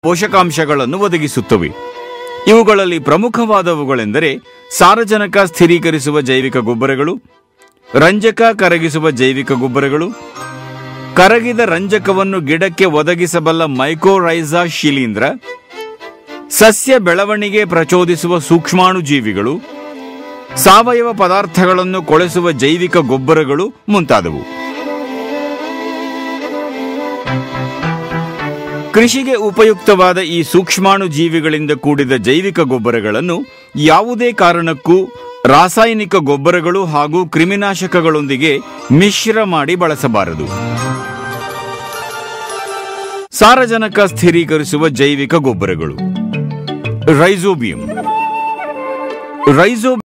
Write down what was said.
ಪೋಷಕಾಂಶಗಳನ್ನು ಒದಗಿಸುತ್ತವೆ ಇವುಗಳಲ್ಲಿ ಪ್ರಮುಖವಾದವುಗಳೆಂದರೆ ಸಾರಜನಕ ಸ್ಥಿರೀಕರಿಸುವ ಜೈವಿಕ ಗೊಬ್ಬರಗಳು ರಂಜಕ ಕರಗಿಸುವ ಜೈವಿಕ ಗೊಬ್ಬರಗಳು ಕರಗಿದ ರಂಜಕವನ್ನು ಗಿಡಕ್ಕೆ ಒದಗಿಸಬಲ್ಲ ಮೈಕೋರೈಸಾ ಶಿಲೀಂಧ್ರ ಸಸ್ಯ ಬೆಳವಣಿಗೆ ಪ್ರಚೋದಿಸುವ ಸೂಕ್ಷ್ಮಾಣುಜೀವಿಗಳು ಸಾವಯವ ಪದಾರ್ಥಗಳನ್ನು ಕೊಳೆಸುವ ಜೈವಿಕ ಗೊಬ್ಬರಗಳು ಮುಂತಾದವು ಕೃಷಿಗೆ ಉಪಯುಕ್ತವಾದ ಈ ಸೂಕ್ಷ್ಮಾಣು ಜೀವಿಗಳಿಂದ ಕೂಡಿದ ಜೈವಿಕ ಗೊಬ್ಬರಗಳನ್ನು ಯಾವುದೇ ಕಾರಣಕ್ಕೂ ರಾಸಾಯನಿಕ ಗೊಬ್ಬರಗಳು ಹಾಗೂ ಕ್ರಿಮಿನಾಶಕಗಳೊಂದಿಗೆ ಮಿಶ್ರ ಮಾಡಿ ಬಳಸಬಾರದು ಸಾರಜನಕ ಸ್ಥಿರೀಕರಿಸುವ ಜೈವಿಕ ಗೊಬ್ಬರಗಳು ರೈಸೋಬಿಯಂ ರೈಸೋ